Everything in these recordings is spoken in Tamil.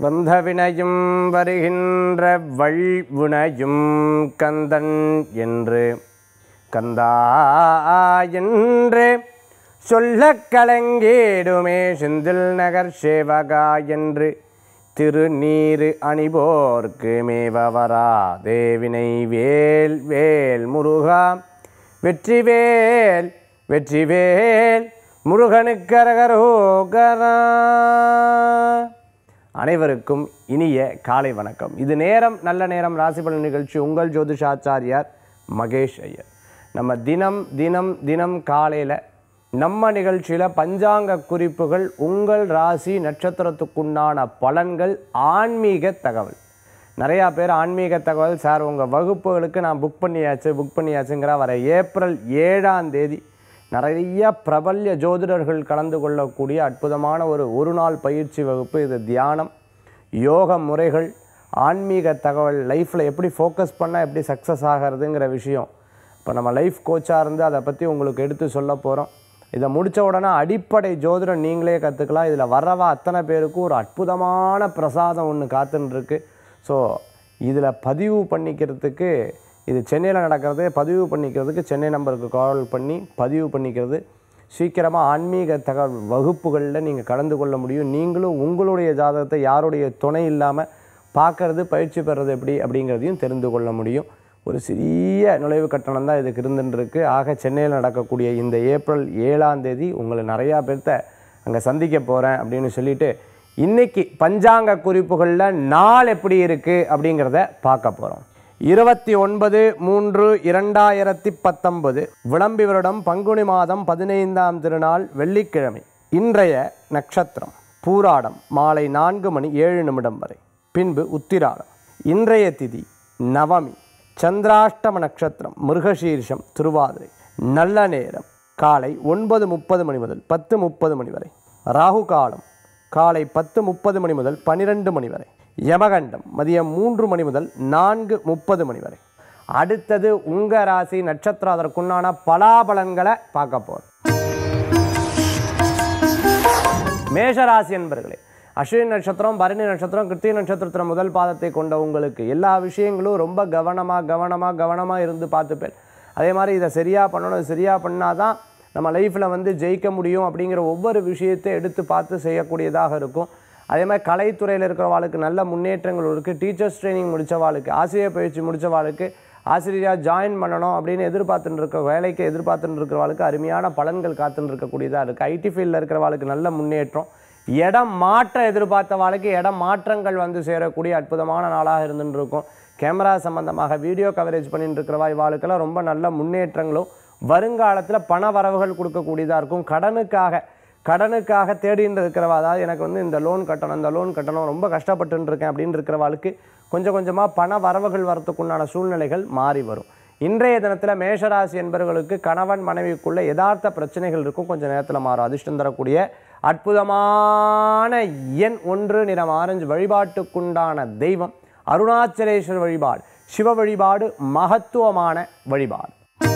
வந்த வினையும் வருகின்ற வழ்வினையும் கந்தன் என்று கந்தா என்று சொல்லக் கலங்கேடுமே செந்தில் நகர் சேவகா என்று திருநீரு அணிபோர்க்கு மேவவரா தேவினை வேல் வேல் முருகா வெற்றிவேல் வெற்றிவேல் முருகனுக்கரகரோகரா அனைவருக்கும் இனிய காலை வணக்கம் இது நேரம் நல்ல நேரம் ராசிபலன் நிகழ்ச்சி உங்கள் ஜோதிஷாச்சாரியார் மகேஷ் ஐயர் நம்ம தினம் தினம் தினம் காலையில் நம்ம நிகழ்ச்சியில் பஞ்சாங்க குறிப்புகள் உங்கள் ராசி நட்சத்திரத்துக்குண்டான பலன்கள் ஆன்மீக தகவல் நிறையா பேர் ஆன்மீக தகவல் சார் உங்கள் வகுப்புகளுக்கு நான் புக் பண்ணியாச்சு புக் பண்ணியாச்சுங்கிற வர ஏப்ரல் ஏழாம் தேதி நிறைய பிரபல்ய ஜோதிடர்கள் கலந்து கொள்ளக்கூடிய அற்புதமான ஒரு ஒரு நாள் பயிற்சி வகுப்பு இது தியானம் யோக முறைகள் ஆன்மீக தகவல் லைஃப்பில் எப்படி ஃபோக்கஸ் பண்ணால் எப்படி சக்ஸஸ் ஆகிறதுங்கிற விஷயம் இப்போ நம்ம லைஃப் கோச்சாக இருந்து அதை பற்றி உங்களுக்கு எடுத்து சொல்ல போகிறோம் இதை முடித்த உடனே அடிப்படை ஜோதிடம் நீங்களே கற்றுக்கலாம் இதில் வரவா அத்தனை பேருக்கும் ஒரு அற்புதமான பிரசாதம் ஒன்று காத்துன்னு இருக்கு ஸோ இதில் பதிவு பண்ணிக்கிறதுக்கு இது சென்னையில் நடக்கிறது பதிவு பண்ணிக்கிறதுக்கு சென்னை நம்பருக்கு கால் பண்ணி பதிவு பண்ணிக்கிறது சீக்கிரமாக ஆன்மீக தகவல் வகுப்புகளில் நீங்கள் கலந்து கொள்ள முடியும் நீங்களும் உங்களுடைய ஜாதகத்தை யாருடைய துணை இல்லாமல் பார்க்கறது பயிற்சி பெறது எப்படி அப்படிங்கிறதையும் தெரிந்து கொள்ள முடியும் ஒரு சிறிய நுழைவு கட்டணம் தான் இதுக்கு இருந்துருக்கு ஆக சென்னையில் நடக்கக்கூடிய இந்த ஏப்ரல் ஏழாம் தேதி உங்களை நிறையா பேர்த்த அங்கே சந்திக்க போகிறேன் அப்படின்னு சொல்லிட்டு இன்னைக்கு பஞ்சாங்க குறிப்புகளில் நாள் எப்படி இருக்குது அப்படிங்கிறத பார்க்க போகிறோம் இருபத்தி ஒன்பது மூன்று இரண்டாயிரத்தி பத்தொன்பது விளம்பி வருடம் பங்குனி மாதம் பதினைந்தாம் திருநாள் வெள்ளிக்கிழமை இன்றைய நட்சத்திரம் பூராடம் மாலை நான்கு மணி ஏழு நிமிடம் வரை பின்பு உத்திராடம் இன்றைய திதி நவமி சந்திராஷ்டம நட்சத்திரம் மிருகசீர்ஷம் திருவாதிரை நல்ல நேரம் காலை ஒன்பது முப்பது மணி முதல் பத்து முப்பது மணி வரை ராகு காலம் காலை பத்து முப்பது மணி முதல் பன்னிரெண்டு மணி வரை யமகண்டம் மதியம் மூன்று மணி முதல் நான்கு முப்பது மணி வரை அடுத்தது உங்க ராசி நட்சத்திரம் அதற்குண்டான பலாபலன்களை பார்க்க போறோம் மேஷராசி என்பர்களே அஸ்வினி நட்சத்திரம் பரணி நட்சத்திரம் கிருத்திகை நட்சத்திரத்தில் முதல் பாதத்தை கொண்ட உங்களுக்கு எல்லா விஷயங்களும் ரொம்ப கவனமாக கவனமாக கவனமாக இருந்து பார்த்துப்பேன் அதே மாதிரி இதை சரியாக பண்ணணும் இது சரியாக பண்ணாதான் நம்ம லைஃப்பில் வந்து ஜெயிக்க முடியும் அப்படிங்கிற ஒவ்வொரு விஷயத்தை எடுத்து பார்த்து செய்யக்கூடியதாக இருக்கும் அதே மாதிரி கலைத்துறையில் இருக்கிறவாளுக்கு நல்ல முன்னேற்றங்கள் இருக்குது டீச்சர்ஸ் ட்ரைனிங் முடித்தவாளுக்கு ஆசிரியர் பயிற்சி முடித்தவாளுக்கு ஆசிரியராக ஜாயின் பண்ணணும் அப்படின்னு எதிர்பார்த்துட்டு இருக்க வேலைக்கு எதிர்பார்த்துட்டு இருக்கிறவாளுக்கு அருமையான பலன்கள் காத்துட்டு இருக்கக்கூடியதாக இருக்குது ஐடி ஃபீல்டில் இருக்கிறவாளுக்கு நல்ல முன்னேற்றம் இடம் மாற்ற எதிர்பார்த்தவாளுக்கு இடம் மாற்றங்கள் வந்து சேரக்கூடிய அற்புதமான நாளாக இருந்துட்டு இருக்கும் கேமரா சம்பந்தமாக வீடியோ கவரேஜ் பண்ணிட்டு இருக்கிறவா இவாளுக்கெல்லாம் ரொம்ப நல்ல முன்னேற்றங்களும் வருங்காலத்தில் பண வரவுகள் கொடுக்கக்கூடியதாக இருக்கும் கடனுக்காக கடனுக்காக தேடின்னு இருக்கிறவா அதாவது எனக்கு வந்து இந்த லோன் கட்டணும் இந்த லோன் கட்டணும் ரொம்ப கஷ்டப்பட்டு இருக்கேன் அப்படின்னு இருக்கிறவாளுக்கு கொஞ்சம் கொஞ்சமாக பண வரவுகள் வரத்துக்குண்டான சூழ்நிலைகள் மாறி வரும் இன்றைய தினத்தில் மேஷராசி என்பவர்களுக்கு கணவன் மனைவிக்குள்ள யதார்த்த பிரச்சனைகள் இருக்கும் கொஞ்சம் நேரத்தில் மாறும் அதிர்ஷ்டம் தரக்கூடிய அற்புதமான எண் ஒன்று நிறம் ஆரஞ்சு வழிபாட்டுக்குண்டான தெய்வம் அருணாச்சலேஸ்வர் வழிபாடு சிவ வழிபாடு மகத்துவமான வழிபாடு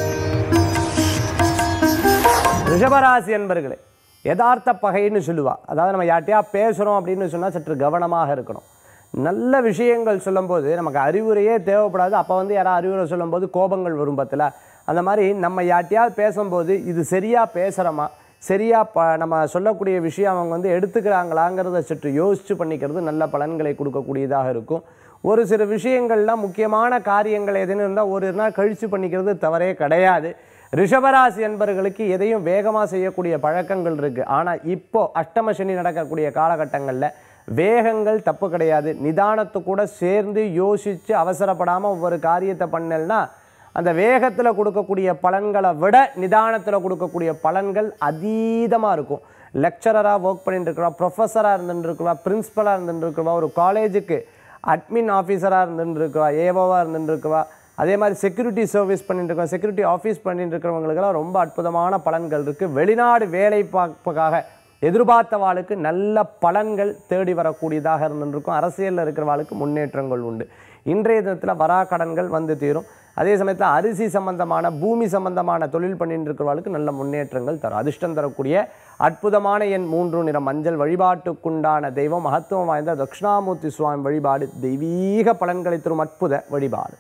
ரிஷபராசி என்பர்களே யதார்த்த பகைன்னு சொல்லுவா அதாவது நம்ம யார்ட்டையா பேசுகிறோம் அப்படின்னு சொன்னால் சற்று கவனமாக இருக்கணும் நல்ல விஷயங்கள் சொல்லும்போது நமக்கு அறிவுரையே தேவைப்படாது அப்போ வந்து யாராவது அறிவுரை சொல்லும்போது கோபங்கள் வரும் பத்தில் அந்த மாதிரி நம்ம யார்ட்டையாவது பேசும்போது இது சரியாக பேசுகிறோமா சரியாக ப நம்ம சொல்லக்கூடிய விஷயம் அவங்க வந்து எடுத்துக்கிறாங்களாங்கிறத சற்று யோசித்து பண்ணிக்கிறது நல்ல பலன்களை கொடுக்கக்கூடியதாக இருக்கும் ஒரு சில விஷயங்கள்லாம் முக்கியமான காரியங்கள் எதுன்னு இருந்தால் ஒரு நாள் கழித்து பண்ணிக்கிறது தவறே கிடையாது ரிஷபராசி என்பவர்களுக்கு எதையும் வேகமாக செய்யக்கூடிய பழக்கங்கள் இருக்குது ஆனால் இப்போ அஷ்டம சனி நடக்கக்கூடிய காலகட்டங்களில் வேகங்கள் தப்பு கிடையாது நிதானத்து கூட சேர்ந்து யோசித்து அவசரப்படாமல் ஒவ்வொரு காரியத்தை பண்ணலன்னா அந்த வேகத்தில் கொடுக்கக்கூடிய பலன்களை விட நிதானத்தில் கொடுக்கக்கூடிய பலன்கள் அதீதமாக இருக்கும் லெக்சரராக ஒர்க் பண்ணிட்டு இருக்கிறவா ப்ரொஃபஸராக இருந்துட்டு இருக்கிறவா பிரின்ஸிபலாக இருந்துட்டு இருக்கிறவா ஒரு காலேஜுக்கு அட்மின் ஆஃபீஸராக இருந்துட்டு இருக்கவா ஏவோவாக இருந்துட்டு இருக்கவா அதே மாதிரி செக்யூரிட்டி சர்வீஸ் பண்ணிட்டு இருக்கோம் செக்யூரிட்டி ஆஃபீஸ் பண்ணிட்டு இருக்கிறவங்களுக்கெல்லாம் ரொம்ப அற்புதமான பலன்கள் இருக்குது வெளிநாடு வேலை பார்ப்பதாக எதிர்பார்த்தவாளுக்கு நல்ல பலன்கள் தேடி வரக்கூடியதாக இருந்துருக்கும் அரசியலில் இருக்கிறவாளுக்கு முன்னேற்றங்கள் உண்டு இன்றைய தினத்தில் வரா கடன்கள் வந்து தீரும் அதே சமயத்தில் அரிசி சம்பந்தமான பூமி சம்பந்தமான தொழில் பண்ணிட்டு இருக்கிறவர்களுக்கு நல்ல முன்னேற்றங்கள் தரும் அதிர்ஷ்டம் தரக்கூடிய அற்புதமான எண் மூன்று நிறம் மஞ்சள் வழிபாட்டுக்குண்டான தெய்வம் மகத்துவம் வாய்ந்த தட்சிணாமூர்த்தி சுவாமி வழிபாடு தெய்வீக பலன்களை தரும் அற்புத வழிபாடு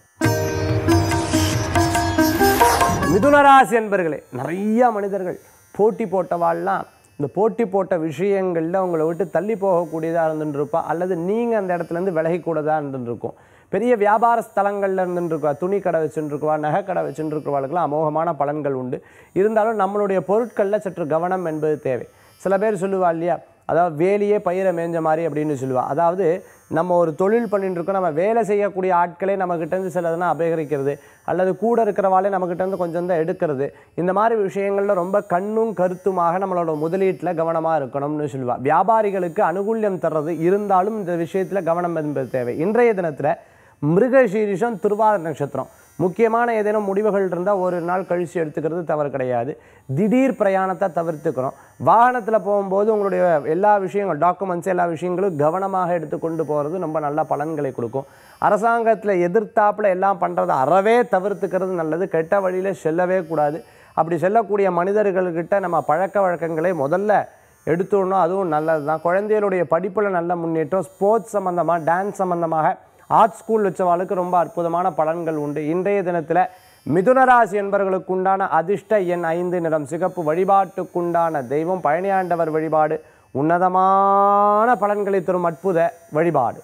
மிதுனராசி என்பர்களே நிறைய மனிதர்கள் போட்டி போட்டவாள்லாம் இந்த போட்டி போட்ட விஷயங்களில் உங்களை விட்டு தள்ளி போகக்கூடியதாக இருந்துட்டு இருப்பா அல்லது நீங்கள் அந்த இடத்துலேருந்து விலகிக்கூடதாக இருந்துட்டு இருக்கும் பெரிய வியாபார ஸ்தலங்களில் இருந்துட்டு இருக்கா துணி கடை வச்சுட்டு இருக்குவா நகை கடை வச்சுட்டு இருக்கிறவாளுக்கெல்லாம் அமோகமான பலன்கள் உண்டு இருந்தாலும் நம்மளுடைய பொருட்களில் சற்று கவனம் என்பது தேவை சில பேர் சொல்லுவா இல்லையா அதாவது வேலையே பயிரை மேய்ஞ்ச மாதிரி அப்படின்னு சொல்லுவா அதாவது நம்ம ஒரு தொழில் பண்ணிட்டு இருக்கோம் நம்ம வேலை செய்யக்கூடிய ஆட்களே நம்மக்கிட்டேருந்து சிலதுனா அபகரிக்கிறது அல்லது கூட இருக்கிறவாளே நம்மக்கிட்டேருந்து கொஞ்சம் தான் எடுக்கிறது இந்த மாதிரி விஷயங்களில் ரொம்ப கண்ணும் கருத்துமாக நம்மளோட முதலீட்டில் கவனமாக இருக்கணும்னு சொல்லுவா வியாபாரிகளுக்கு அனுகூல்யம் தர்றது இருந்தாலும் இந்த விஷயத்தில் கவனம் என்பது தேவை இன்றைய தினத்தில் மிருகசீரிஷம் திருவாதிரை நட்சத்திரம் முக்கியமான ஏதேனும் முடிவுகள் இருந்தால் ஒரு நாள் கழித்து எடுத்துக்கிறது தவறு கிடையாது திடீர் பிரயாணத்தை தவிர்த்துக்கிறோம் வாகனத்தில் போகும்போது உங்களுடைய எல்லா விஷயங்கள் டாக்குமெண்ட்ஸ் எல்லா விஷயங்களும் கவனமாக எடுத்துக்கொண்டு போகிறது ரொம்ப நல்ல பலன்களை கொடுக்கும் அரசாங்கத்தில் எதிர்த்தாப்புல எல்லாம் பண்ணுறதை அறவே தவிர்த்துக்கிறது நல்லது கெட்ட வழியில் செல்லவே கூடாது அப்படி செல்லக்கூடிய மனிதர்கள்கிட்ட நம்ம பழக்க வழக்கங்களை முதல்ல எடுத்துடணும் அதுவும் நல்லது தான் குழந்தைகளுடைய படிப்பில் நல்ல முன்னேற்றம் ஸ்போர்ட்ஸ் சம்மந்தமாக டான்ஸ் சம்மந்தமாக ஆர்ட் ஸ்கூல் வச்சவாளுக்கு ரொம்ப அற்புதமான பலன்கள் உண்டு இன்றைய தினத்தில் மிதுனராசி என்பவர்களுக்கு உண்டான அதிர்ஷ்ட எண் ஐந்து நிறம் சிகப்பு வழிபாட்டுக்குண்டான தெய்வம் பழனியாண்டவர் வழிபாடு உன்னதமான பலன்களை தரும் அற்புத வழிபாடு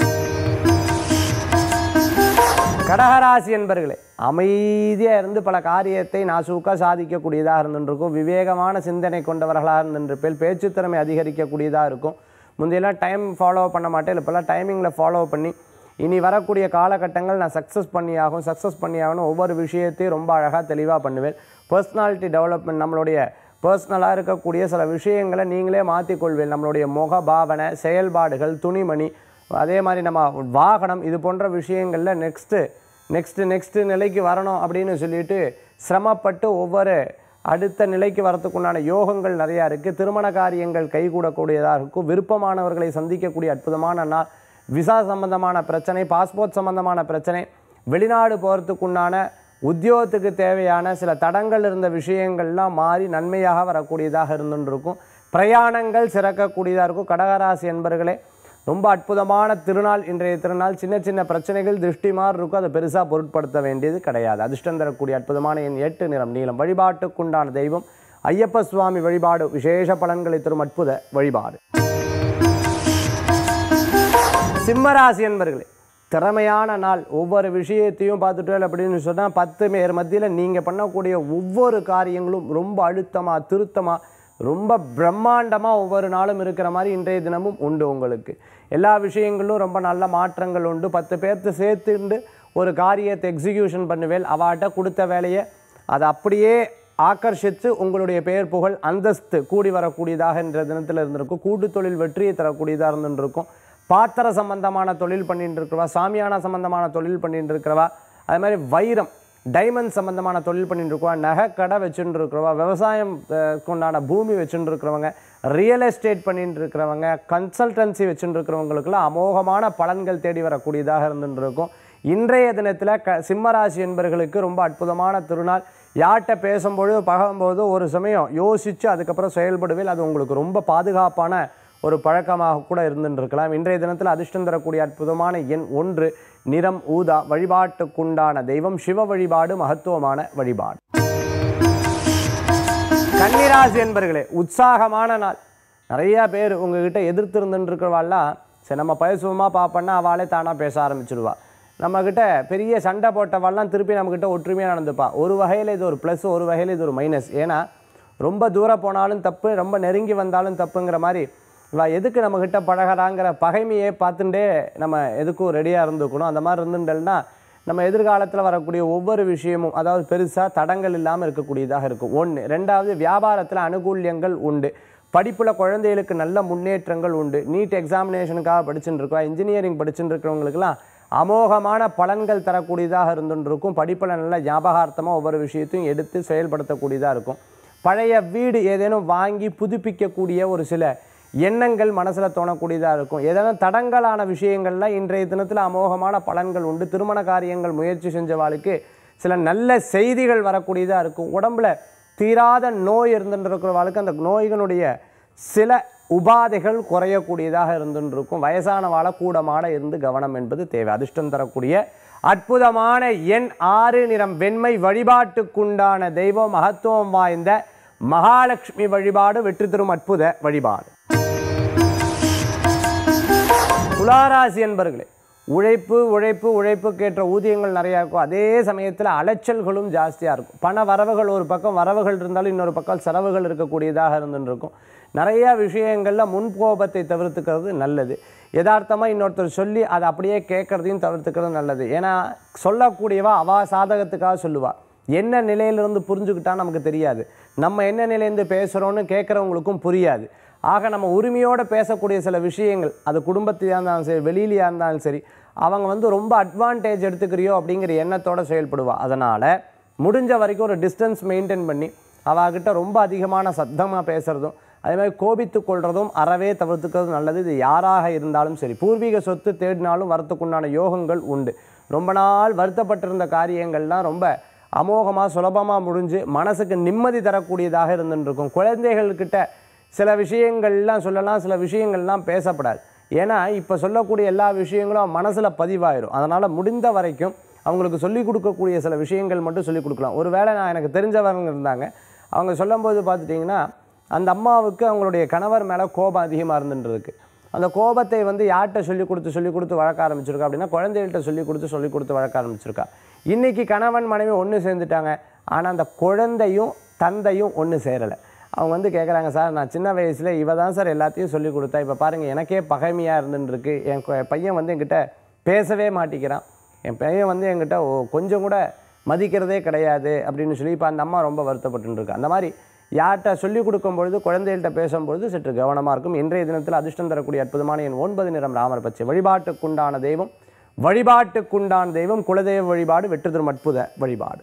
கடகராசி என்பர்களே அமைதியாக இருந்து பல காரியத்தை நாசூக்காக சாதிக்கக்கூடியதாக இருந்துருக்கும் விவேகமான சிந்தனை கொண்டவர்களாக இருந்துருப்பேன் பேச்சு திறமை அதிகரிக்கக்கூடியதாக இருக்கும் முந்தையெல்லாம் டைம் ஃபாலோ பண்ண மாட்டேன் இப்போல்லாம் டைமிங்கில் ஃபாலோ பண்ணி இனி வரக்கூடிய காலகட்டங்கள் நான் சக்ஸஸ் பண்ணியாகும் சக்ஸஸ் பண்ணியாகணும் ஒவ்வொரு விஷயத்தையும் ரொம்ப அழகாக தெளிவாக பண்ணுவேன் பர்சனாலிட்டி டெவலப்மெண்ட் நம்மளுடைய பர்சனலாக இருக்கக்கூடிய சில விஷயங்களை நீங்களே மாற்றிக்கொள்வேன் நம்மளுடைய முக பாவனை செயல்பாடுகள் துணிமணி அதே மாதிரி நம்ம வாகனம் இது போன்ற விஷயங்களில் நெக்ஸ்ட்டு நெக்ஸ்ட்டு நெக்ஸ்ட்டு நிலைக்கு வரணும் அப்படின்னு சொல்லிட்டு சிரமப்பட்டு ஒவ்வொரு அடுத்த நிலைக்கு வரத்துக்குண்டான யோகங்கள் நிறையா இருக்குது திருமண காரியங்கள் கைகூடக்கூடியதாக இருக்கும் விருப்பமானவர்களை சந்திக்கக்கூடிய அற்புதமான நாள் விசா சம்பந்தமான பிரச்சனை பாஸ்போர்ட் சம்பந்தமான பிரச்சனை வெளிநாடு போகிறதுக்குண்டான உத்தியோகத்துக்கு தேவையான சில தடங்கள் இருந்த விஷயங்கள்லாம் மாறி நன்மையாக வரக்கூடியதாக இருந்துன்னு இருக்கும் பிரயாணங்கள் சிறக்கக்கூடியதாக இருக்கும் கடகராசி என்பர்களே ரொம்ப அற்புதமான திருநாள் இன்றைய திருநாள் சின்ன சின்ன பிரச்சனைகள் திருஷ்டி மாதிரி இருக்கும் அதை பெருசாக பொருட்படுத்த வேண்டியது கிடையாது அதிர்ஷ்டம் தரக்கூடிய அற்புதமான என் எட்டு நிறம் நீளம் வழிபாட்டுக்குண்டான தெய்வம் ஐயப்ப சுவாமி வழிபாடு விசேஷ பலன்களை தரும் அற்புத வழிபாடு சிம்மராசி என்பர்களே திறமையான நாள் ஒவ்வொரு விஷயத்தையும் பார்த்துட்டு அப்படின்னு சொன்னால் பத்து பேர் மத்தியில் நீங்கள் பண்ணக்கூடிய ஒவ்வொரு காரியங்களும் ரொம்ப அழுத்தமாக திருத்தமாக ரொம்ப பிரம்மாண்டமாக ஒவ்வொரு நாளும் இருக்கிற மாதிரி இன்றைய தினமும் உண்டு உங்களுக்கு எல்லா விஷயங்களும் ரொம்ப நல்ல மாற்றங்கள் உண்டு பத்து பேர்த்து சேர்த்துண்டு ஒரு காரியத்தை எக்ஸிக்யூஷன் பண்ணுவேல் அவாட்ட கொடுத்த வேலையை அதை அப்படியே ஆக்கர்ஷித்து உங்களுடைய பெயர் புகழ் அந்தஸ்து கூடி வரக்கூடியதாக என்ற தினத்தில் இருந்திருக்கும் கூட்டு தொழில் வெற்றியை தரக்கூடியதாக இருந்துருக்கும் பாத்திர சம்பந்தமான தொழில் பண்ணிட்டு இருக்கிறவா சாமியான சம்பந்தமான தொழில் பண்ணிட்டு இருக்கிறவா அது மாதிரி வைரம் டைமண்ட் சம்பந்தமான தொழில் பண்ணிட்டு இருக்கவா நகை கடை வச்சுட்டு இருக்கிறவா விவசாயம் அஹ், கொண்டான பூமி வச்சுட்டு இருக்கிறவங்க ரியல் எஸ்டேட் பண்ணிட்டு இருக்கிறவங்க கன்சல்டன்சி வச்சுட்டு இருக்கிறவங்களுக்குலாம் அமோகமான பலன்கள் தேடி வரக்கூடியதாக இருந்துட்டு இருக்கும் இன்றைய தினத்தில் க சிம்மராசி என்பர்களுக்கு ரொம்ப அற்புதமான திருநாள் யார்கிட்ட பேசும்பொழுது பகம்போது ஒரு சமயம் யோசித்து அதுக்கப்புறம் செயல்படுவேல் அது உங்களுக்கு ரொம்ப பாதுகாப்பான ஒரு பழக்கமாக கூட இருந்துட்டு இருக்கலாம் இன்றைய தினத்தில் அதிர்ஷ்டம் தரக்கூடிய அற்புதமான எண் ஒன்று நிறம் ஊதா வழிபாட்டுக்குண்டான தெய்வம் சிவ வழிபாடு மகத்துவமான வழிபாடு கன்னிராசி என்பர்களே உற்சாகமான நாள் நிறைய பேர் உங்ககிட்ட எதிர்த்து இருந்துருக்கிறவாள்லாம் சரி நம்ம பேசுவோமா பார்ப்போன்னா அவளே தானாக பேச ஆரம்பிச்சிடுவா நம்மக்கிட்ட பெரிய சண்டை போட்டவாள்லாம் திருப்பி நம்மக்கிட்ட ஒற்றுமையாக நடந்துப்பா ஒரு வகையில் இது ஒரு ப்ளஸ் ஒரு வகையில் இது ஒரு மைனஸ் ஏன்னா ரொம்ப தூரம் போனாலும் தப்பு ரொம்ப நெருங்கி வந்தாலும் தப்புங்கிற மாதிரி இவ எதுக்கு நம்மக்கிட்ட பழகிறாங்கிற பகைமையை பார்த்துட்டே நம்ம எதுக்கும் ரெடியாக இருந்துக்கணும் அந்த மாதிரி இருந்துட்டேன்னா நம்ம எதிர்காலத்தில் வரக்கூடிய ஒவ்வொரு விஷயமும் அதாவது பெருசாக தடங்கள் இல்லாமல் இருக்கக்கூடியதாக இருக்கும் ஒன்று ரெண்டாவது வியாபாரத்தில் அனுகூல்யங்கள் உண்டு படிப்பில் குழந்தைகளுக்கு நல்ல முன்னேற்றங்கள் உண்டு நீட் எக்ஸாமினேஷனுக்காக படிச்சுட்டு இருக்கோம் இன்ஜினியரிங் படிச்சுட்டு இருக்கிறவங்களுக்குலாம் அமோகமான பலன்கள் தரக்கூடியதாக இருந்துட்டு இருக்கும் படிப்பில் நல்ல ஞாபகார்த்தமாக ஒவ்வொரு விஷயத்தையும் எடுத்து செயல்படுத்தக்கூடியதாக இருக்கும் பழைய வீடு ஏதேனும் வாங்கி புதுப்பிக்கக்கூடிய ஒரு சில எண்ணங்கள் மனசில் தோணக்கூடியதாக இருக்கும் ஏதேனும் தடங்கலான விஷயங்கள்ல இன்றைய தினத்தில் அமோகமான பலன்கள் உண்டு திருமண காரியங்கள் முயற்சி செஞ்சவாளுக்கு சில நல்ல செய்திகள் வரக்கூடியதாக இருக்கும் உடம்புல தீராத நோய் இருந்துட்டு இருக்கிறவர்களுக்கு அந்த நோய்களுடைய சில உபாதைகள் குறையக்கூடியதாக இருந்துட்டு இருக்கும் வயசான வாழ கூடமாட இருந்து கவனம் என்பது தேவை அதிர்ஷ்டம் தரக்கூடிய அற்புதமான எண் ஆறு நிறம் வெண்மை வழிபாட்டுக்குண்டான தெய்வம் மகத்துவம் வாய்ந்த மகாலட்சுமி வழிபாடு வெற்றி தரும் அற்புத வழிபாடு துளாராசி என்பர்களே உழைப்பு உழைப்பு உழைப்புக்கேற்ற ஊதியங்கள் நிறையா இருக்கும் அதே சமயத்தில் அலைச்சல்களும் ஜாஸ்தியாக இருக்கும் பண வரவுகள் ஒரு பக்கம் வரவுகள் இருந்தாலும் இன்னொரு பக்கம் செலவுகள் இருக்கக்கூடியதாக இருந்துட்டு இருக்கும் நிறையா விஷயங்களில் முன்கோபத்தை தவிர்த்துக்கிறது நல்லது யதார்த்தமாக இன்னொருத்தர் சொல்லி அதை அப்படியே கேட்குறதையும் தவிர்த்துக்கிறது நல்லது ஏன்னா சொல்லக்கூடியவா அவா சாதகத்துக்காக சொல்லுவா என்ன நிலையிலிருந்து புரிஞ்சுக்கிட்டா நமக்கு தெரியாது நம்ம என்ன நிலையிலேருந்து பேசுகிறோன்னு கேட்குறவங்களுக்கும் புரியாது ஆக நம்ம உரிமையோடு பேசக்கூடிய சில விஷயங்கள் அது குடும்பத்தையாக இருந்தாலும் சரி வெளியிலையாக இருந்தாலும் சரி அவங்க வந்து ரொம்ப அட்வான்டேஜ் எடுத்துக்கிறியோ அப்படிங்கிற எண்ணத்தோட செயல்படுவா அதனால் முடிஞ்ச வரைக்கும் ஒரு டிஸ்டன்ஸ் மெயின்டைன் பண்ணி அவகிட்ட ரொம்ப அதிகமான சத்தமாக பேசுகிறதும் அதே மாதிரி கோபித்து கொள்றதும் அறவே தவிர்த்துக்கிறதும் நல்லது இது யாராக இருந்தாலும் சரி பூர்வீக சொத்து தேடினாலும் வரத்துக்குண்டான யோகங்கள் உண்டு ரொம்ப நாள் வருத்தப்பட்டிருந்த காரியங்கள்லாம் ரொம்ப அமோகமாக சுலபமாக முடிஞ்சு மனசுக்கு நிம்மதி தரக்கூடியதாக இருந்துட்டு இருக்கும் குழந்தைகள்கிட்ட சில விஷயங்கள்லாம் சொல்லலாம் சில விஷயங்கள்லாம் பேசப்படாது ஏன்னா இப்போ சொல்லக்கூடிய எல்லா விஷயங்களும் மனசில் பதிவாயிரும் அதனால் முடிந்த வரைக்கும் அவங்களுக்கு சொல்லிக் கொடுக்கக்கூடிய சில விஷயங்கள் மட்டும் சொல்லிக் கொடுக்கலாம் ஒருவேளை நான் எனக்கு தெரிஞ்சவங்க இருந்தாங்க அவங்க சொல்லும்போது பார்த்துட்டிங்கன்னா அந்த அம்மாவுக்கு அவங்களுடைய கணவர் மேலே கோபம் அதிகமாக இருந்துட்டு இருக்கு அந்த கோபத்தை வந்து யார்கிட்ட சொல்லி கொடுத்து சொல்லி கொடுத்து வளர்க்க ஆரம்பிச்சிருக்கா அப்படின்னா குழந்தைகள்கிட்ட சொல்லி கொடுத்து சொல்லி கொடுத்து வளர்க்க ஆரம்பிச்சிருக்கா இன்றைக்கி கணவன் மனைவி ஒன்று சேர்ந்துட்டாங்க ஆனால் அந்த குழந்தையும் தந்தையும் ஒன்று சேரலை அவங்க வந்து கேட்குறாங்க சார் நான் சின்ன வயசில் இவ தான் சார் எல்லாத்தையும் சொல்லி கொடுத்தா இப்போ பாருங்கள் எனக்கே பகைமையாக இருந்துருக்கு என் கொ- பையன் வந்து என்கிட்ட பேசவே மாட்டேங்கிறான் என் பையன் வந்து என்கிட்ட ஓ- கொஞ்சம் கூட மதிக்கிறதே கிடையாது அப்படின்னு சொல்லி இப்போ அந்த அம்மா ரொம்ப வருத்தப்பட்டு இருக்கு அந்த மாதிரி யார்கிட்ட சொல்லிக் கொடுக்கும் பொழுது குழந்தைகள்கிட்ட பேசும்பொழுது சற்று கவனமாக இருக்கும் இன்றைய தினத்தில் அதிர்ஷ்டம் தரக்கூடிய அற்புதமான என் ஒன்பது நிறம் ராமர் பச்சை வழிபாட்டுக்குண்டான தெய்வம் வழிபாட்டுக்குண்டான தெய்வம் குலதெய்வ வழிபாடு வெற்றி தரும் அற்புத வழிபாடு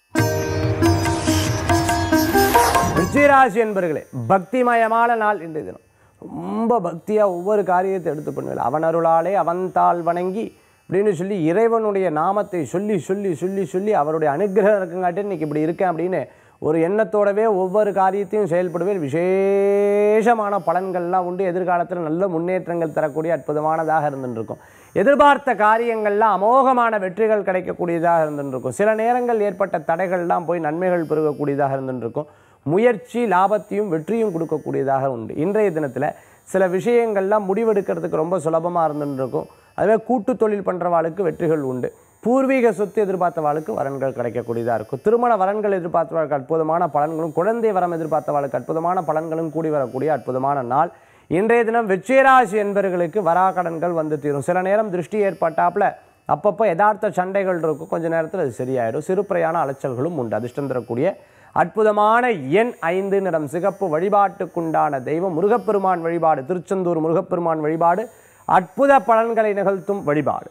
விருச்சிகராசி என்பர்களே பக்திமயமான நாள் இன்றைய தினம் ரொம்ப பக்தியாக ஒவ்வொரு காரியத்தை எடுத்து பண்ணுவேன் அவன் அருளாலே அவன்தாள் வணங்கி அப்படின்னு சொல்லி இறைவனுடைய நாமத்தை சொல்லி சொல்லி சொல்லி சொல்லி அவருடைய அனுகிரகம் இருக்குங்காட்டி இன்னைக்கு இப்படி இருக்கேன் அப்படின்னு ஒரு எண்ணத்தோடவே ஒவ்வொரு காரியத்தையும் செயல்படுவேன் விசேஷமான பலன்கள்லாம் உண்டு எதிர்காலத்தில் நல்ல முன்னேற்றங்கள் தரக்கூடிய அற்புதமானதாக இருந்துருக்கும் எதிர்பார்த்த காரியங்கள்லாம் அமோகமான வெற்றிகள் கிடைக்கக்கூடியதாக இருந்துருக்கும் சில நேரங்கள் ஏற்பட்ட தடைகள்லாம் போய் நன்மைகள் பெருகக்கூடியதாக இருந்துருக்கும் முயற்சி லாபத்தையும் வெற்றியும் கொடுக்கக்கூடியதாக உண்டு இன்றைய தினத்தில் சில விஷயங்கள்லாம் முடிவெடுக்கிறதுக்கு ரொம்ப சுலபமாக இருந்துருக்கும் அதுவே கூட்டு தொழில் பண்ணுறவாளுக்கு வெற்றிகள் உண்டு பூர்வீக சொத்து எதிர்பார்த்தவாளுக்கு வரன்கள் கிடைக்கக்கூடியதாக இருக்கும் திருமண வரன்கள் எதிர்பார்த்தவாளுக்கு அற்புதமான பலன்களும் குழந்தை வரம் எதிர்பார்த்தவாளுக்கு அற்புதமான பலன்களும் கூடி வரக்கூடிய அற்புதமான நாள் இன்றைய தினம் வெற்றிராசி என்பவர்களுக்கு வராக்கடன்கள் வந்து தீரும் சில நேரம் திருஷ்டி ஏற்பட்டாப்புல அப்பப்போ யதார்த்த சண்டைகள் இருக்கும் கொஞ்ச நேரத்தில் அது சரியாயிடும் சிறுபிரையான அலைச்சல்களும் உண்டு அதிர்ஷ்டம் தரக்கூடிய அற்புதமான எண் ஐந்து நிறம் சிகப்பு வழிபாட்டுக்குண்டான தெய்வம் முருகப்பெருமான் வழிபாடு திருச்செந்தூர் முருகப்பெருமான் வழிபாடு அற்புத பலன்களை நிகழ்த்தும் வழிபாடு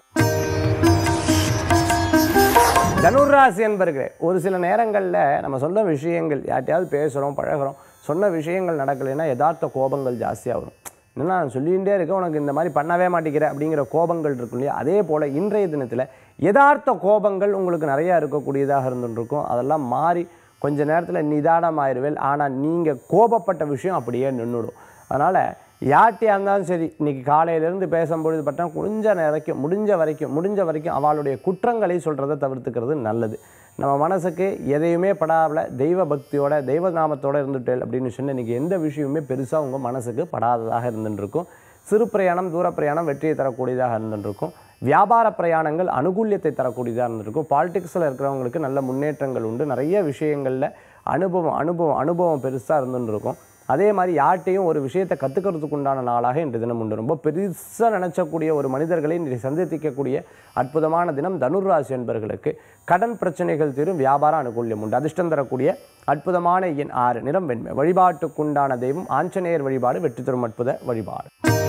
தனுராசி என்பர்களே ஒரு சில நேரங்களில் நம்ம சொன்ன விஷயங்கள் யார்ட்டையாவது பேசுகிறோம் பழகுறோம் சொன்ன விஷயங்கள் நடக்கலைன்னா யதார்த்த கோபங்கள் ஜாஸ்தியாக வரும் என்னன்னா நான் சொல்லிகிட்டே இருக்கேன் உனக்கு இந்த மாதிரி பண்ணவே மாட்டேங்கிற அப்படிங்கிற கோபங்கள் இருக்கும் இல்லையா அதே போல் இன்றைய தினத்தில் யதார்த்த கோபங்கள் உங்களுக்கு நிறையா இருக்கக்கூடியதாக இருந்துருக்கும் அதெல்லாம் மாறி கொஞ்ச நேரத்தில் நிதானமாயிருவேல் ஆனால் நீங்கள் கோபப்பட்ட விஷயம் அப்படியே நின்றுடும் அதனால் யார்கிட்டயா இருந்தாலும் சரி இன்னைக்கு காலையிலேருந்து பேசும்பொழுது பட்டா முடிஞ்ச வரைக்கும் முடிஞ்ச வரைக்கும் முடிஞ்ச வரைக்கும் அவளுடைய குற்றங்களை சொல்கிறத தவிர்த்துக்கிறது நல்லது நம்ம மனசுக்கு எதையுமே படாமல் தெய்வ பக்தியோட தெய்வ நாமத்தோட இருந்துட்டேல் அப்படின்னு சொன்ன இன்றைக்கி எந்த விஷயமுமே பெருசாக உங்கள் மனசுக்கு படாததாக இருந்துருக்கும் சிறு பிரயாணம் தூர பிரயாணம் வெற்றியை தரக்கூடியதாக இருந்துருக்கும் வியாபார பிரயாணங்கள் அனுகூல்யத்தை தரக்கூடியதாக இருந்திருக்கும் பாலிடிக்ஸில் இருக்கிறவங்களுக்கு நல்ல முன்னேற்றங்கள் உண்டு நிறைய விஷயங்களில் அனுபவம் அனுபவம் அனுபவம் பெருசாக இருந்துருக்கும் அதே மாதிரி யார்ட்டையும் ஒரு விஷயத்தை கற்றுக்கிறதுக்கு உண்டான நாளாக இன்று தினம் உண்டு ரொம்ப பெருசாக நினச்சக்கூடிய ஒரு மனிதர்களை இன்றைய சந்திக்கக்கூடிய அற்புதமான தினம் தனுர்ராசி என்பவர்களுக்கு கடன் பிரச்சனைகள் தீரும் வியாபார அனுகூல்யம் உண்டு அதிர்ஷ்டம் தரக்கூடிய அற்புதமான எண் ஆறு நிறம் வெண்மை வழிபாட்டுக்குண்டான தெய்வம் ஆஞ்சநேயர் வழிபாடு வெற்றி தரும் அற்புத வழிபாடு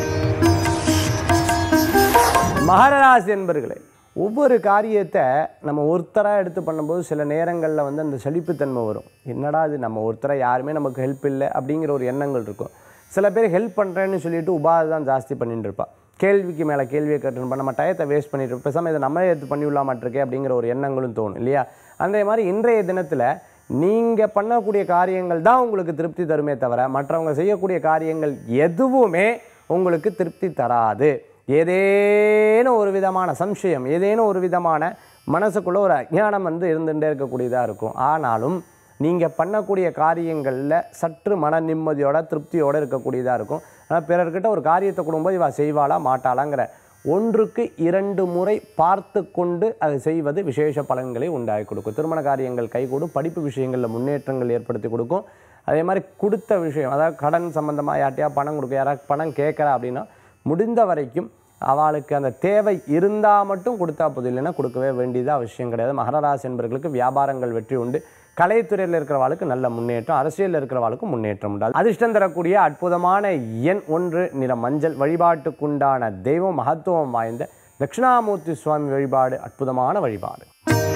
மகராசி என்பர்களே ஒவ்வொரு காரியத்தை நம்ம ஒருத்தராக எடுத்து பண்ணும்போது சில நேரங்களில் வந்து அந்த சலிப்புத்தன்மை வரும் என்னடா இது நம்ம ஒருத்தரை யாருமே நமக்கு ஹெல்ப் இல்லை அப்படிங்கிற ஒரு எண்ணங்கள் இருக்கும் சில பேர் ஹெல்ப் பண்ணுறேன்னு சொல்லிட்டு உபாதை தான் ஜாஸ்தி பண்ணிட்டு இருப்பா கேள்விக்கு மேலே கேள்வியை கேட்டுருப்போம் நம்ம டயத்தை வேஸ்ட் பண்ணிட்டு இருப்போம். பேசாம இதை நம்மளே எடுத்து பண்ணி விடலாமாட்டிருக்கே அப்படிங்கிற ஒரு எண்ணங்களும் தோணும் இல்லையா அந்த மாதிரி இன்றைய தினத்தில் நீங்கள் பண்ணக்கூடிய காரியங்கள் தான் உங்களுக்கு திருப்தி தருமே தவிர மற்றவங்க செய்யக்கூடிய காரியங்கள் எதுவுமே உங்களுக்கு திருப்தி தராது ஏதேனும் ஒரு விதமான சம்சயம் ஏதேனும் ஒரு விதமான மனசுக்குள்ள ஒரு அஜ்ஞானம் வந்து இருந்துகிட்டே இருக்கக்கூடியதாக இருக்கும் ஆனாலும் நீங்கள் பண்ணக்கூடிய காரியங்களில் சற்று மன நிம்மதியோட திருப்தியோடு இருக்கக்கூடியதாக இருக்கும் ஆனால் பிறர்கிட்ட ஒரு காரியத்தை கொடுக்கும்போது இவா செய்வாளா மாட்டாளாங்கிற ஒன்றுக்கு இரண்டு முறை பார்த்து கொண்டு அதை செய்வது விசேஷ பலன்களை உண்டாகி கொடுக்கும் திருமண காரியங்கள் கைகூடும் படிப்பு விஷயங்களில் முன்னேற்றங்கள் ஏற்படுத்தி கொடுக்கும் அதே மாதிரி கொடுத்த விஷயம் அதாவது கடன் சம்மந்தமாக யார்ட்டையா பணம் கொடுக்க யாராவது பணம் கேட்குறா அப்படின்னா முடிந்த வரைக்கும் அவளுக்கு அந்த தேவை இருந்தால் மட்டும் கொடுத்தா போதும் இல்லைன்னா கொடுக்கவே வேண்டியது அவசியம் கிடையாது மகரராசி என்பவர்களுக்கு வியாபாரங்கள் வெற்றி உண்டு கலைத்துறையில் இருக்கிறவாளுக்கு நல்ல முன்னேற்றம் அரசியலில் இருக்கிறவாளுக்கு முன்னேற்றம் உண்டு அதிர்ஷ்டம் தரக்கூடிய அற்புதமான எண் ஒன்று நிற மஞ்சள் வழிபாட்டுக்குண்டான தெய்வம் மகத்துவம் வாய்ந்த தட்சிணாமூர்த்தி சுவாமி வழிபாடு அற்புதமான வழிபாடு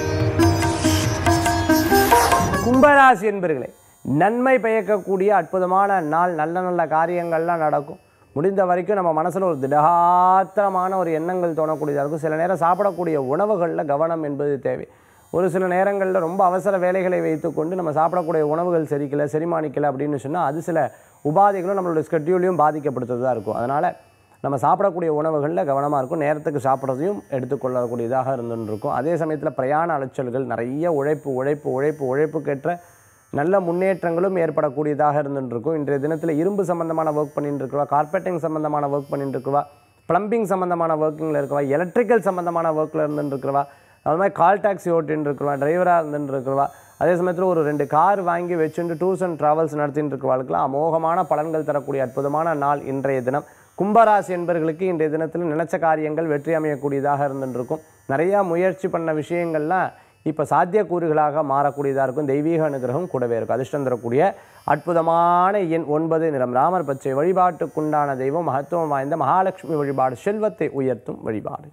கும்பராசி என்பர்களே நன்மை பயக்கக்கூடிய அற்புதமான நாள் நல்ல நல்ல காரியங்கள்லாம் நடக்கும் முடிந்த வரைக்கும் நம்ம மனசில் ஒரு திடகாத்திரமான ஒரு எண்ணங்கள் தோணக்கூடியதாக இருக்கும் சில நேரம் சாப்பிடக்கூடிய உணவுகளில் கவனம் என்பது தேவை ஒரு சில நேரங்களில் ரொம்ப அவசர வேலைகளை வைத்துக்கொண்டு நம்ம சாப்பிடக்கூடிய உணவுகள் செரிக்கலை செரிமானிக்கலை அப்படின்னு சொன்னால் அது சில உபாதைகளும் நம்மளுடைய ஸ்கெட்யூலையும் பாதிக்கப்படுத்துறதா இருக்கும் அதனால் நம்ம சாப்பிடக்கூடிய உணவுகளில் கவனமாக இருக்கும் நேரத்துக்கு சாப்பிட்றதையும் எடுத்துக்கொள்ளக்கூடியதாக இருந்துன்னு இருக்கும் அதே சமயத்தில் பிரயாண அலைச்சல்கள் நிறைய உழைப்பு உழைப்பு உழைப்பு உழைப்புக்கேற்ற நல்ல முன்னேற்றங்களும் ஏற்படக்கூடியதாக இருந்துட்டு இருக்கும் இன்றைய தினத்தில் இரும்பு சம்பந்தமான ஒர்க் பண்ணிட்டு இருக்கிறவா கார்பெட்டிங் சம்பந்தமான ஒர்க் பண்ணிட்டு இருக்கிறவா ப்ளம்பிங் சம்பந்தமான ஒர்க்கிங்கில் இருக்கிறவா எலக்ட்ரிக்கல் சம்பந்தமான ஒர்க்கில் இருந்துட்டு இருக்கிறவா அது மாதிரி கால் டாக்ஸி ஓட்டின்னு இருக்கிறவா டிரைவராக இருந்துட்டு இருக்கிறவா அதே சமயத்தில் ஒரு ரெண்டு கார் வாங்கி வச்சுட்டு டூர்ஸ் அண்ட் ட்ராவல்ஸ் நடத்திட்டு இருக்கிறவர்களுக்கெல்லாம் அமோகமான பலன்கள் தரக்கூடிய அற்புதமான நாள் இன்றைய தினம் கும்பராசி என்பர்களுக்கு இன்றைய தினத்தில் நினைச்ச காரியங்கள் வெற்றி அமையக்கூடியதாக இருந்துட்டு இருக்கும் நிறையா முயற்சி பண்ண விஷயங்கள்லாம் இப்போ சாத்தியக்கூறுகளாக மாறக்கூடியதாக இருக்கும் தெய்வீக அனுகிரகம் கூடவே இருக்கும் அதிர்ஷ்டம் தரக்கூடிய அற்புதமான எண் ஒன்பது நிறம் ராமர் பச்சை வழிபாட்டுக்குண்டான தெய்வம் மகத்துவம் வாய்ந்த மகாலட்சுமி வழிபாடு செல்வத்தை உயர்த்தும் வழிபாடு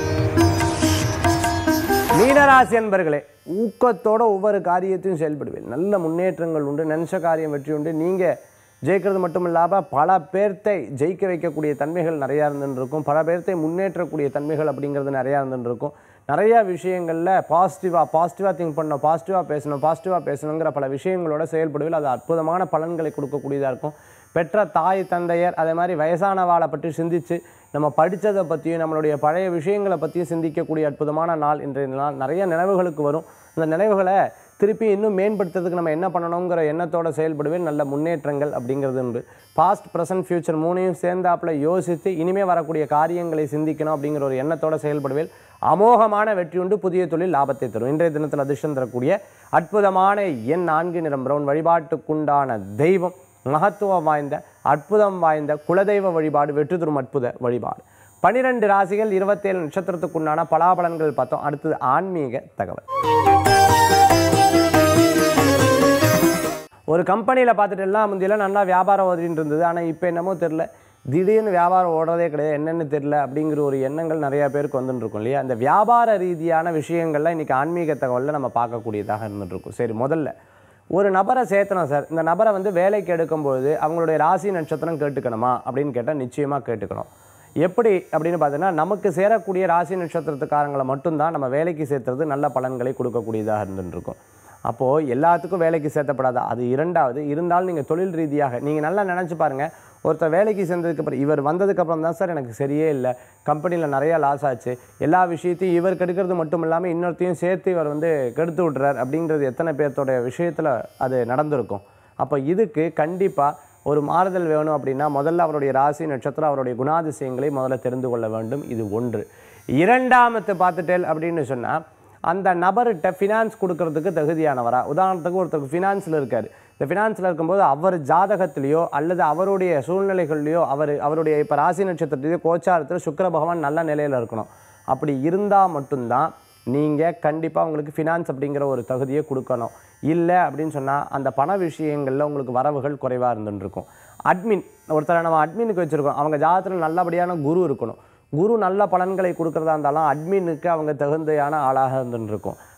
மீனராசி அன்பர்களே ஊக்கத்தோட ஒவ்வொரு காரியத்தையும் செயல்படுவேன் நல்ல முன்னேற்றங்கள் உண்டு நினைச்ச காரியம் வெற்றி உண்டு நீங்கள் ஜெயிக்கிறது மட்டும் இல்லாமல் பல பேர்த்தை ஜெயிக்க வைக்கக்கூடிய தன்மைகள் நிறையா இருந்துட்டு இருக்கும் பல பேர்த்தை முன்னேற்றக்கூடிய தன்மைகள் அப்படிங்கிறது நிறையா இருந்துட்டு இருக்கும் நிறையா விஷயங்களில் பாசிட்டிவாக பாசிட்டிவாக திங்க் பண்ணணும் பாசிட்டிவாக பேசணும் பாசிட்டிவாக பேசணுங்கிற பல விஷயங்களோட செயல்படுவில் அது அற்புதமான பலன்களை கொடுக்கக்கூடியதாக இருக்கும் பெற்ற தாய் தந்தையர் அதே மாதிரி வயசானவாளை பற்றி சிந்தித்து நம்ம படித்ததை பற்றியும் நம்மளுடைய பழைய விஷயங்களை பற்றியும் சிந்திக்கக்கூடிய அற்புதமான நாள் இன்றைய நாள் நிறைய நினைவுகளுக்கு வரும் அந்த நினைவுகளை திருப்பி இன்னும் மேம்படுத்துறதுக்கு நம்ம என்ன பண்ணணுங்கிற எண்ணத்தோட செயல்படுவேன் நல்ல முன்னேற்றங்கள் அப்படிங்கிறது உண்டு பாஸ்ட் ப்ரெசன்ட் ஃபியூச்சர் மூணையும் சேர்ந்தாப்புல யோசித்து இனிமே வரக்கூடிய காரியங்களை சிந்திக்கணும் அப்படிங்கிற ஒரு எண்ணத்தோட செயல்படுவேன் அமோகமான வெற்றி உண்டு புதிய தொழில் லாபத்தை தரும் இன்றைய தினத்தில் அதிர்ஷ்டம் தரக்கூடிய அற்புதமான எண் நான்கு நிறம் பிரவுன் வழிபாட்டுக்குண்டான தெய்வம் மகத்துவம் வாய்ந்த அற்புதம் வாய்ந்த குலதெய்வ வழிபாடு வெற்றி தரும் அற்புத வழிபாடு பனிரெண்டு ராசிகள் இருபத்தேழு நட்சத்திரத்துக்குண்டான பலாபலன்கள் பார்த்தோம் அடுத்தது ஆன்மீக தகவல் ஒரு கம்பெனியில் பார்த்துட்டு எல்லாம் முந்தியெல்லாம் நல்லா வியாபாரம் ஓடிட்டு இருந்தது ஆனால் இப்போ என்னமோ தெரில திடீர்னு வியாபாரம் ஓடுறதே கிடையாது என்னென்னு தெரில அப்படிங்கிற ஒரு எண்ணங்கள் நிறையா பேருக்கு வந்துட்டு இருக்கும் இல்லையா அந்த வியாபார ரீதியான விஷயங்கள்லாம் இன்றைக்கி ஆன்மீக தகவலில் நம்ம பார்க்கக்கூடியதாக இருந்துட்டு இருக்கும் சரி முதல்ல ஒரு நபரை சேர்த்தணும் சார் இந்த நபரை வந்து வேலைக்கு எடுக்கும்போது அவங்களுடைய ராசி நட்சத்திரம் கேட்டுக்கணுமா அப்படின்னு கேட்டால் நிச்சயமாக கேட்டுக்கணும் எப்படி அப்படின்னு பார்த்தீங்கன்னா நமக்கு சேரக்கூடிய ராசி நட்சத்திரத்துக்காரங்களை மட்டும்தான் நம்ம வேலைக்கு சேர்த்துறது நல்ல பலன்களை கொடுக்கக்கூடியதாக இருந்துட்டு இருக்கும் அப்போது எல்லாத்துக்கும் வேலைக்கு சேர்த்தப்படாது அது இரண்டாவது இருந்தாலும் நீங்கள் தொழில் ரீதியாக நீங்கள் நல்லா நினச்சி பாருங்கள் ஒருத்தர் வேலைக்கு சேர்ந்ததுக்கு அப்புறம் இவர் வந்ததுக்கப்புறம் தான் சார் எனக்கு சரியே இல்லை கம்பெனியில் நிறையா லாஸ் ஆச்சு எல்லா விஷயத்தையும் இவர் கெடுக்கிறது மட்டும் இல்லாமல் இன்னொருத்தையும் சேர்த்து இவர் வந்து கெடுத்து விட்றார் அப்படிங்கிறது எத்தனை பேர்த்தோட விஷயத்தில் அது நடந்திருக்கும் அப்போ இதுக்கு கண்டிப்பாக ஒரு மாறுதல் வேணும் அப்படின்னா முதல்ல அவருடைய ராசி நட்சத்திரம் அவருடைய குணாதிசயங்களை முதல்ல தெரிந்து கொள்ள வேண்டும் இது ஒன்று இரண்டாமத்து பார்த்துட்டேல் அப்படின்னு சொன்னால் அந்த நபர்கிட்ட ஃபினான்ஸ் கொடுக்கறதுக்கு தகுதியானவரா உதாரணத்துக்கு ஒருத்தருக்கு ஃபினான்ஸில் இருக்கார் இந்த ஃபினான்ஸில் இருக்கும்போது அவர் ஜாதகத்திலேயோ அல்லது அவருடைய சூழ்நிலைகள்லையோ அவர் அவருடைய இப்போ ராசி நட்சத்திரத்திலேயோ கோச்சாரத்தில் சுக்கிர பகவான் நல்ல நிலையில் இருக்கணும் அப்படி இருந்தால் மட்டும்தான் நீங்கள் கண்டிப்பாக உங்களுக்கு ஃபினான்ஸ் அப்படிங்கிற ஒரு தகுதியை கொடுக்கணும் இல்லை அப்படின்னு சொன்னால் அந்த பண விஷயங்களில் உங்களுக்கு வரவுகள் குறைவாக இருந்துட்டு இருக்கும் அட்மின் ஒருத்தரை நம்ம அட்மினுக்கு வச்சுருக்கோம் அவங்க ஜாதகத்தில் நல்லபடியான குரு இருக்கணும் குரு நல்ல பலன்களை கொடுக்குறதா இருந்தாலும் அட்மினுக்கு அவங்க தகுந்தையான ஆளாக இருந்துட்டு இருக்கும்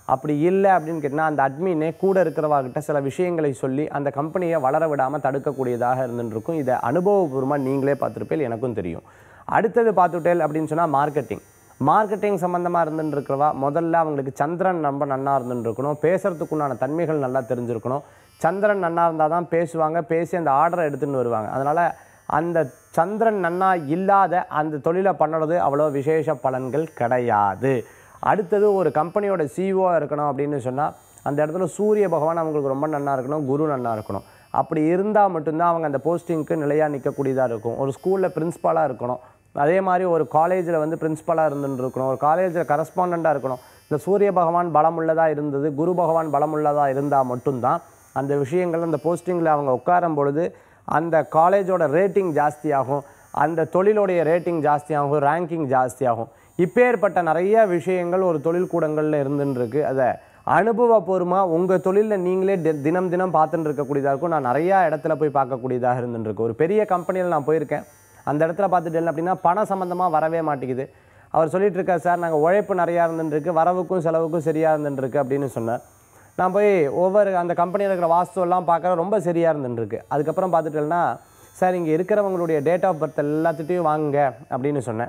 அப்படி இல்லை அப்படின்னு கேட்டால் அந்த அட்மினே கூட இருக்கிறவாகிட்ட சில விஷயங்களை சொல்லி அந்த கம்பெனியை வளர விடாமல் தடுக்கக்கூடியதாக இருந்துட்டு இருக்கும் இதை அனுபவபூர்வமாக நீங்களே பார்த்துருப்பேன் எனக்கும் தெரியும் அடுத்தது பார்த்துட்டேல் அப்படின்னு சொன்னால் மார்க்கெட்டிங் மார்க்கெட்டிங் சம்மந்தமாக இருந்துட்டு இருக்கிறவா முதல்ல அவங்களுக்கு சந்திரன் ரொம்ப நன்னா இருந்துட்டு இருக்கணும் பேசுறதுக்குண்டான தன்மைகள் நல்லா தெரிஞ்சிருக்கணும் சந்திரன் நன்னா இருந்தால் தான் பேசுவாங்க பேசி அந்த ஆர்டரை எடுத்துன்னு வருவாங்க அதனால் அந்த சந்திரன் நன்னா இல்லாத அந்த தொழிலை பண்ணுறது அவ்வளோ விசேஷ பலன்கள் கிடையாது அடுத்தது ஒரு கம்பெனியோட சிஓ இருக்கணும் அப்படின்னு சொன்னால் அந்த இடத்துல சூரிய பகவான் அவங்களுக்கு ரொம்ப நன்னா இருக்கணும் குரு நன்னா இருக்கணும் அப்படி இருந்தால் மட்டும்தான் அவங்க அந்த போஸ்டிங்க்கு நிலையாக நிற்கக்கூடியதாக இருக்கும் ஒரு ஸ்கூலில் பிரின்ஸ்பாலாக இருக்கணும் அதே மாதிரி ஒரு காலேஜில் வந்து பிரின்ஸ்பலாக இருந்துட்டு இருக்கணும் ஒரு காலேஜில் கரஸ்பாண்டாக இருக்கணும் இந்த சூரிய பகவான் பலமுள்ளதாக இருந்தது குரு பகவான் பலமுள்ளதாக இருந்தால் மட்டும்தான் அந்த விஷயங்கள் அந்த போஸ்டிங்கில் அவங்க உட்காரும் பொழுது அந்த காலேஜோட ரேட்டிங் ஜாஸ்தியாகும் அந்த தொழிலுடைய ரேட்டிங் ஜாஸ்தியாகும் ரேங்கிங் ஜாஸ்தியாகும் இப்பேற்பட்ட நிறைய விஷயங்கள் ஒரு தொழில் கூடங்களில் இருந்துன்னு இருக்கு அதை அனுபவபூர்வமாக உங்கள் தொழிலில் நீங்களே தி- தினம் தினம் பார்த்துட்டு இருக்கக்கூடியதாக இருக்கும் நான் நிறையா இடத்துல போய் பார்க்கக்கூடியதாக இருந்துட்டு இருக்கு ஒரு பெரிய கம்பெனியில் நான் போயிருக்கேன் அந்த இடத்துல பார்த்துட்டு என்ன அப்படின்னா பணம் சம்மந்தமாக வரவே மாட்டேங்குது அவர் சொல்லிட்டு இருக்கார் சார் நாங்கள் உழைப்பு நிறையா இருந்துட்டு இருக்கு வரவுக்கும் செலவுக்கும் சரியாக இருந்துட்டு இருக்கு அப்படின்னு சொன்னார் நான் போய் ஒவ்வொரு அந்த கம்பெனியில் இருக்கிற வாஸ்து எல்லாம் பார்க்குற ரொம்ப சரியாக இருந்துட்டு இருக்கு அதுக்கப்புறம் பார்த்துட்டேன்னா சார் இங்கே இருக்கிறவங்களுடைய டேட் ஆஃப் பர்த் எல்லாத்துட்டையும் வாங்குங்க அப்படின்னு சொன்னேன்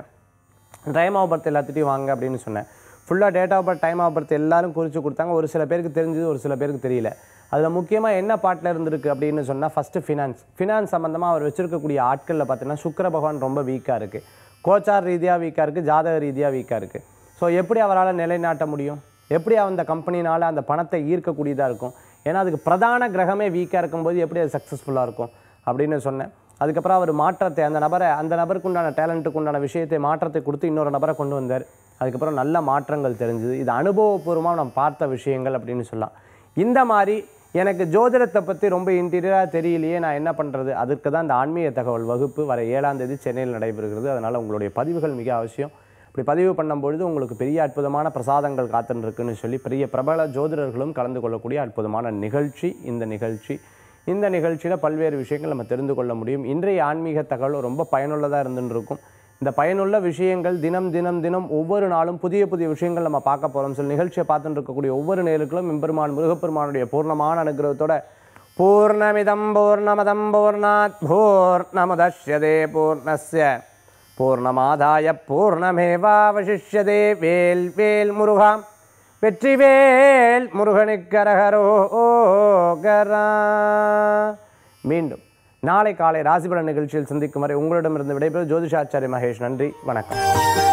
டைம் ஆஃப் பர்த் எல்லாத்துட்டையும் வாங்க அப்படின்னு சொன்னேன் ஃபுல்லாக date of birth time of birth எல்லாரும் குறித்து கொடுத்தாங்க ஒரு சில பேருக்கு தெரிஞ்சது ஒரு சில பேருக்கு தெரியல அதில் முக்கியமாக என்ன பாட்டில் இருந்திருக்கு அப்படின்னு சொன்னால் ஃபஸ்ட்டு ஃபினான்ஸ் ஃபினான்ஸ் சம்மந்தமாக அவர் வச்சிருக்கக்கூடிய ஆட்களில் பார்த்தீங்கன்னா சுக்கிர பகவான் ரொம்ப வீக்காக இருக்குது கோச்சார் ரீதியாக வீக்காக இருக்குது ஜாதக ரீதியாக வீக்காக இருக்குது ஸோ எப்படி அவரால் நிலைநாட்ட முடியும் எப்படி அந்த கம்பெனினால் அந்த பணத்தை ஈர்க்கக்கூடியதாக இருக்கும் ஏன்னா அதுக்கு பிரதான கிரகமே வீக்காக இருக்கும்போது எப்படி அது சக்ஸஸ்ஃபுல்லாக இருக்கும் அப்படின்னு சொன்னேன் அதுக்கப்புறம் அவர் மாற்றத்தை அந்த நபரை அந்த நபருக்கு உண்டான டேலண்ட்டுக்கு உண்டான விஷயத்தை மாற்றத்தை கொடுத்து இன்னொரு நபரை கொண்டு வந்தார் அதுக்கப்புறம் நல்ல மாற்றங்கள் தெரிஞ்சுது இது அனுபவபூர்வமாக நம்ம பார்த்த விஷயங்கள் அப்படின்னு சொல்லலாம் இந்த மாதிரி எனக்கு ஜோதிடத்தை பற்றி ரொம்ப இன்டீரியராக தெரியலையே நான் என்ன பண்ணுறது அதற்கு தான் இந்த ஆன்மீக தகவல் வகுப்பு வர ஏழாம் தேதி சென்னையில் நடைபெறுகிறது அதனால் உங்களுடைய பதிவுகள் மிக அவசியம் இப்படி பதிவு பண்ணும்பொழுது உங்களுக்கு பெரிய அற்புதமான பிரசாதங்கள் காத்துன்னு இருக்குன்னு சொல்லி பெரிய பிரபல ஜோதிடர்களும் கலந்து கொள்ளக்கூடிய அற்புதமான நிகழ்ச்சி இந்த நிகழ்ச்சி இந்த நிகழ்ச்சியில் பல்வேறு விஷயங்கள் நம்ம தெரிந்து கொள்ள முடியும் இன்றைய ஆன்மீக தகவல் ரொம்ப பயனுள்ளதாக இருந்துன்னு இருக்கும் இந்த பயனுள்ள விஷயங்கள் தினம் தினம் தினம் ஒவ்வொரு நாளும் புதிய புதிய விஷயங்கள் நம்ம பார்க்க போகிறோம் சில நிகழ்ச்சியை பார்த்துட்டு இருக்கக்கூடிய ஒவ்வொரு நேருக்களும் எம்பெருமான் முருகப்பெருமானுடைய பூர்ணமான அனுகிரகத்தோட பூர்ணமிதம் பூர்ணமதம் பூர்ணாத் பூர்ணமுதஷ்யதே பூர்ணஸ்ய பூர்ணமாதாய பூர்ணமேவாவசிஷ்யதே வேல் வேல் முருகா வெற்றிவேல் முருகனுக்கரகரோகரா மீண்டும் நாளை காலை ராசிபலன் நிகழ்ச்சியில் சந்திக்கும் வரை உங்களிடமிருந்து விடைபெறும் ஜோதிஷாச்சாரி மகேஷ் நன்றி வணக்கம்